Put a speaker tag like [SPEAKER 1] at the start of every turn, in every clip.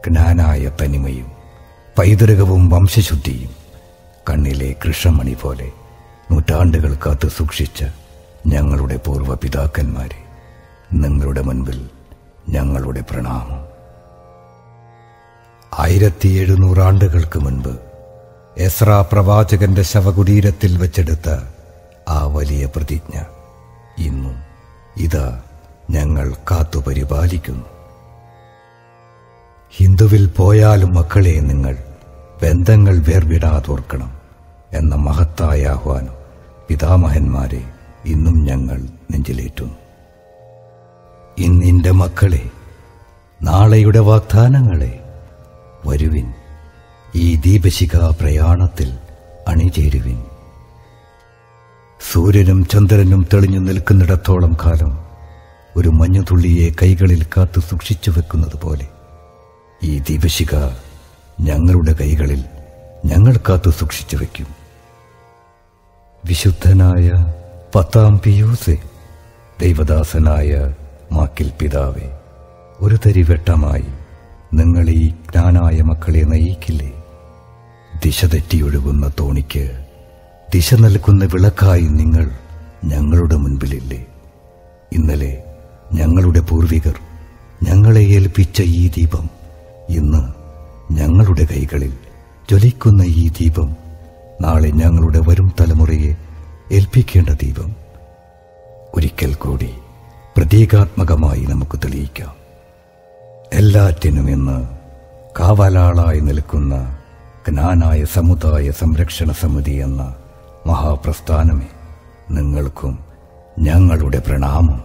[SPEAKER 1] ജ്ഞാനായ തനിമയും പൈതൃകവും വംശശുദ്ധിയും കണ്ണിലെ കൃഷ്ണമണി പോലെ നൂറ്റാണ്ടുകൾ കാത്തു സൂക്ഷിച്ച ഞങ്ങളുടെ പൂർവ്വ പിതാക്കന്മാരെ നിങ്ങളുടെ മുൻപിൽ ഞങ്ങളുടെ പ്രണാമം ആയിരത്തി എഴുന്നൂറാണ്ടുകൾക്ക് മുൻപ് എസ്ര പ്രവാചകന്റെ ശവകുടീരത്തിൽ വെച്ചെടുത്ത ആ വലിയ പ്രതിജ്ഞ ഇന്നും ഇതാ ഞങ്ങൾ കാത്തു പരിപാലിക്കുന്നു ഹിന്ദുവിൽ പോയാലും മക്കളെ നിങ്ങൾ ബന്ധങ്ങൾ വേർവിടാതോർക്കണം എന്ന മഹത്തായ ആഹ്വാനം പിതാമഹന്മാരെ ഇന്നും ഞങ്ങൾ നെഞ്ചിലേറ്റുന്നു ഇന്നിന്റെ മക്കളെ നാളെയുടെ വാഗ്ദാനങ്ങളെ വരുവിൻ ഈ ദീപശിഖ പ്രയാണത്തിൽ അണിചേരുവിൻ സൂര്യനും ചന്ദ്രനും തെളിഞ്ഞു നിൽക്കുന്നിടത്തോളം കാലം ഒരു മഞ്ഞുതുള്ളിയെ കൈകളിൽ കാത്തു സൂക്ഷിച്ചു വെക്കുന്നത് പോലെ ഈ ദീപശിഖ ഞങ്ങളുടെ കൈകളിൽ ഞങ്ങൾ കാത്തു സൂക്ഷിച്ചു വെക്കും വിശുദ്ധനായ പത്താം പിയൂസെ ദൈവദാസനായ മാക്കിൽ പിതാവേ ഒരു തരി വെട്ടമായി നിങ്ങൾ ഈ ജ്ഞാനായ മക്കളെ നയിക്കില്ലേ ദിശ തെറ്റിയൊഴുകുന്ന തോണിക്ക് ദിശ നൽകുന്ന വിളക്കായി നിങ്ങൾ ഞങ്ങളുടെ മുൻപിലില്ലേ ഇന്നലെ ഞങ്ങളുടെ പൂർവികർ ഞങ്ങളെ ഏൽപ്പിച്ച ഈ ദീപം ഇന്ന് ഞങ്ങളുടെ കൈകളിൽ ജ്വലിക്കുന്ന ഈ ദീപം നാളെ ഞങ്ങളുടെ വരും തലമുറയെ ഏൽപ്പിക്കേണ്ട ദീപം ഒരിക്കൽ കൂടി പ്രതീകാത്മകമായി നമുക്ക് തെളിയിക്കാം എല്ലാറ്റിനും ഇന്ന് കാവലാളായി നിൽക്കുന്ന ജ്ഞാനായ സമുദായ സംരക്ഷണ സമിതി എന്ന മഹാപ്രസ്ഥാനമേ നിങ്ങൾക്കും ഞങ്ങളുടെ പ്രണാമം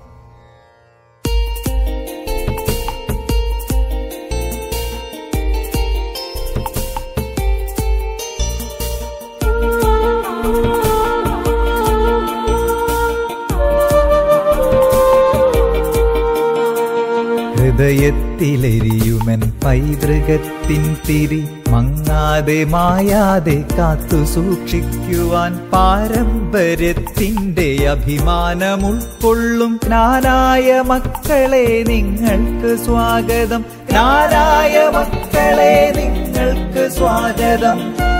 [SPEAKER 2] ഹൃദയത്തിലെരിയുമൻ പൈതൃകത്തിൻ തിരി മങ്ങാതെ മായാതെ കാത്തു സൂക്ഷിക്കുവാൻ പാരമ്പര്യത്തിന്റെ അഭിമാനം ഉൾക്കൊള്ളും ജ്ഞാനായ മക്കളെ നിങ്ങൾക്ക് സ്വാഗതം ജ്ഞാനായ മക്കളെ നിങ്ങൾക്ക് സ്വാഗതം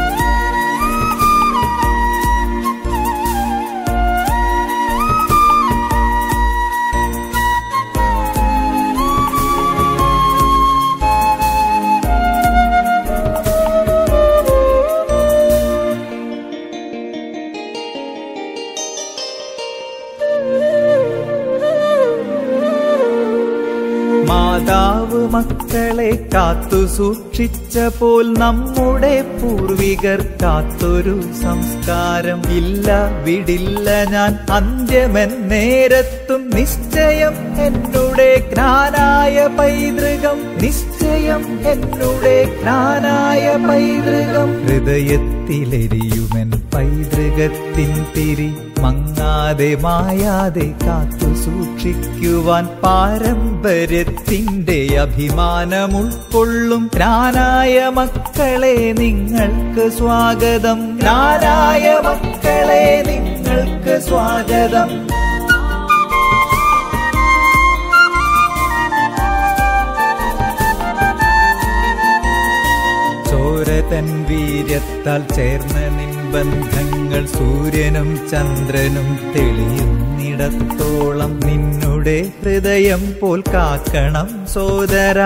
[SPEAKER 2] മാതാവ് മക്കളെ കാത്തു സൂക്ഷിച്ച പോൽ നമ്മുടെ പൂർവികർ കാത്തൊരു സംസ്കാരം ഇല്ല വിടില്ല ഞാൻ അന്ത്യമെന്നേരത്തും നിശ്ചയം എന്നുടെ ജ്ഞാനായ പൈതൃകം നിശ്ചയം എന്നുടെ ജ്ഞാനായ പൈതൃകം ഹൃദയത്തിലെരിയുമൻ പൈതൃകത്തിൻ തിരി മങ്ങാതെ മായാതെ കാത്തു സൂക്ഷിക്കുവാൻ പാരമ്പര്യത്തിന്റെ അഭിമാനം ഉൾക്കൊള്ളും ജ്ഞാനായ മക്കളെ നിങ്ങൾക്ക് സ്വാഗതം ജ്ഞാനായ മക്കളെ നിങ്ങൾക്ക് സ്വാഗതം ചോരതൻ വീര്യത്താൽ ചേർന്ന നിൻബന്ധങ്ങൾ സൂര്യനും ചന്ദ്രനും തെളിയുന്നിടത്തോളം നിന്നുടെ ഹൃദയം പോൽ കാക്കണം സോദര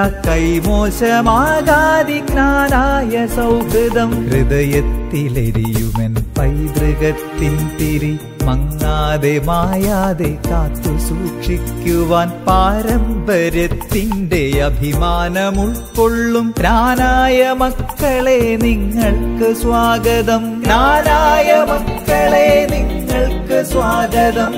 [SPEAKER 2] കൈമോശമാകാതിജ്ഞാനായ സൗഹൃദം ഹൃദയത്തിലെരിയുമൻ പൈതൃകത്തിൻ തിരി മങ്ങാതെ മായാതെ കാത്തു സൂക്ഷിക്കുവാൻ പാരമ്പര്യത്തിന്റെ അഭിമാനം ഉൾക്കൊള്ളും ജ്ഞാനായ മക്കളെ നിങ്ങൾക്ക് സ്വാഗതം ജ്ഞാനായ മക്കളെ നിങ്ങൾക്ക് സ്വാഗതം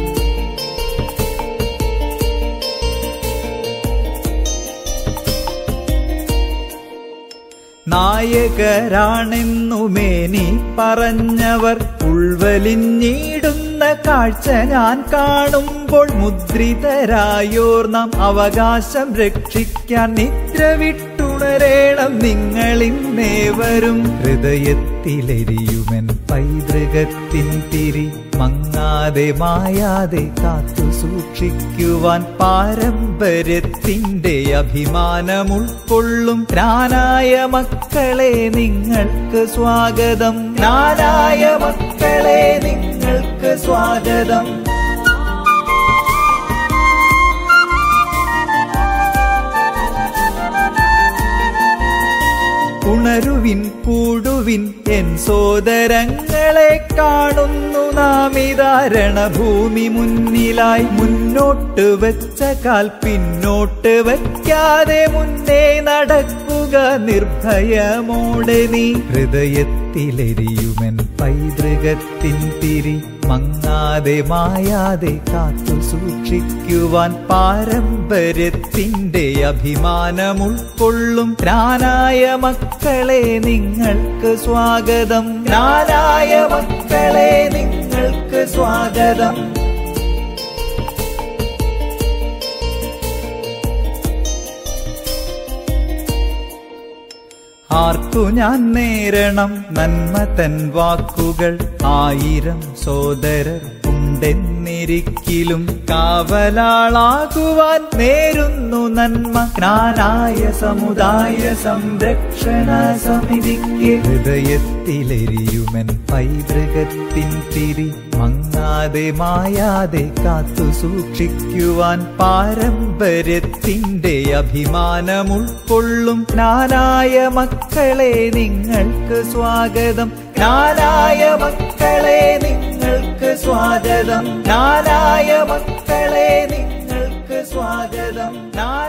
[SPEAKER 2] നായകരാണെന്നുമേനി പറഞ്ഞവർ ഉൾവലിഞ്ഞിടുന്ന കാഴ്ച ഞാൻ കാണുമ്പോൾ മുദ്രിതരായോർ നാം അവകാശം രക്ഷിക്കാൻ നിദ്ര വിട്ടുണരേണം നിങ്ങളിന്നേവരും ഹൃദയത്തിലെരിയുമൻ പൈതൃകത്തിൻ തിരി മങ്ങാതെ മായാതെ കാത്തു സൂക്ഷിക്കുവാൻ പാരമ്പര്യത്തിന്റെ അഭിമാനമുൾക്കൊള്ളും ജ്ഞാനായ മക്കളെ നിങ്ങൾക്ക് സ്വാഗതം ജ്ഞാനായ മക്കളെ നിങ്ങൾക്ക് സ്വാഗതം ഉണരുവിൻ കൂടുവിൻ എൻ സോദരങ്ങളെ കാണുന്നു നാം ഇതാരണഭൂമി മുന്നിലായി മുന്നോട്ട് വെച്ച കാൽ പിന്നോട്ട് വയ്ക്കാതെ മുന്നേ നടക്കുക നിർഭയമോടെ നീ ഹൃദയത്തിലെരിയുമൻ പൈതൃകത്തിൻ തിരി മങ്ങാതെ മായാതെ കാത്തു സൂക്ഷിക്കുവാൻ പാരമ്പര്യത്തിന്റെ അഭിമാനമുൾക്കൊള്ളും ജ്ഞാനായ മക്കളെ നിങ്ങൾക്ക് സ്വാഗതം ജ്ഞാനായ മക്കളെ നിങ്ങൾക്ക് സ്വാഗതം ആർക്കു ഞാൻ നേരണം നന്മ തൻ വാക്കുകൾ ആയിരം സോദരർ ഉണ്ടെന്നിരിക്കിലും കാവലാളാകുവാൻ നേരുന്നു നന്മ ജ്ഞാനായ സമുദായ സംരക്ഷണ സമിതിക്ക് ഹൃദയത്തിലെരിയുമൻ പൈതൃകത്തിൻ തിരി മങ്ങാതെ മായാതെ കാത്തു സൂക്ഷിക്കുവാൻ പാരമ്പര്യത്തിന്റെ അഭിമാനമുൾക്കൊള്ളും ജ്ഞാനായ മക്കളെ നിങ്ങൾക്ക് സ്വാഗതം ജ്ഞാനായ മക്കളെ നിങ്ങൾക്ക് സ്വാഗതം ജ്ഞാനായ മക്കളെ നിങ്ങൾക്ക് സ്വാഗതം ജ്ഞാന